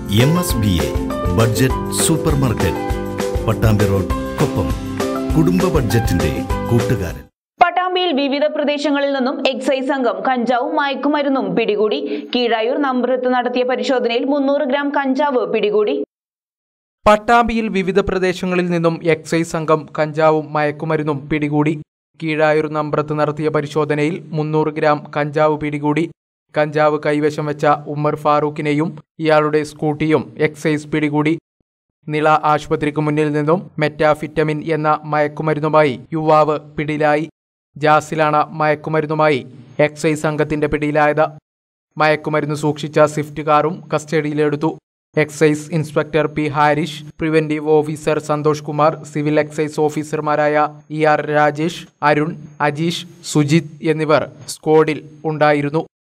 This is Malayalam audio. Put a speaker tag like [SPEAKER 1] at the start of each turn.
[SPEAKER 1] M S B A budget super market Pattambi road Koppam കുടുംബ ബഡ്ജറ്റിന്റെ കൂട്ടുകാരൻ
[SPEAKER 2] പട്ടാമ്പിയിൽ വിവിധ പ്രദേശങ്ങളിൽ നിന്നും എക്സൈസ് സംഘം കഞ്ചാവും മയക്കുമരുന്നും പിടികൂടി കീഴായൂർ നമ്പറത്ത് നടത്തിയ പരിശോധനയിൽ മുന്നൂറ് ഗ്രാം കഞ്ചാവ് പിടികൂടി
[SPEAKER 3] പട്ടാമ്പിയിൽ വിവിധ പ്രദേശങ്ങളിൽ നിന്നും എക്സൈസ് സംഘം കഞ്ചാവും മയക്കുമരുന്നും പിടികൂടി കീഴായൂർ നമ്പ്രത്ത് നടത്തിയ പരിശോധനയിൽ മുന്നൂറ് ഗ്രാം കഞ്ചാവ് പിടികൂടി കഞ്ചാവ് കൈവശം വെച്ച ഉമ്മർ ഫാറൂഖിനെയും ഇയാളുടെ സ്കൂട്ടിയും എക്സൈസ് പിടികൂടി നിള ആശുപത്രിക്ക് മുന്നിൽ നിന്നും മെറ്റാഫിറ്റമിൻ എന്ന മയക്കുമരുന്നുമായി യുവാവ് പിടിയിലായി ജാസിലാണ് മയക്കുമരുന്നുമായി എക്സൈസ് സംഘത്തിന്റെ പിടിയിലായത് മയക്കുമരുന്ന് സൂക്ഷിച്ച സ്വിഫ്റ്റ് കാറും കസ്റ്റഡിയിലെടുത്തു excise inspector P Harish preventive officer Santhosh Kumar civil excise ഓഫീസർമാരായ ഇ ആർ രാജേഷ് അരുൺ അജീഷ് സുജിത് എന്നിവർ സ്ക്വാഡിൽ ഉണ്ടായിരുന്നു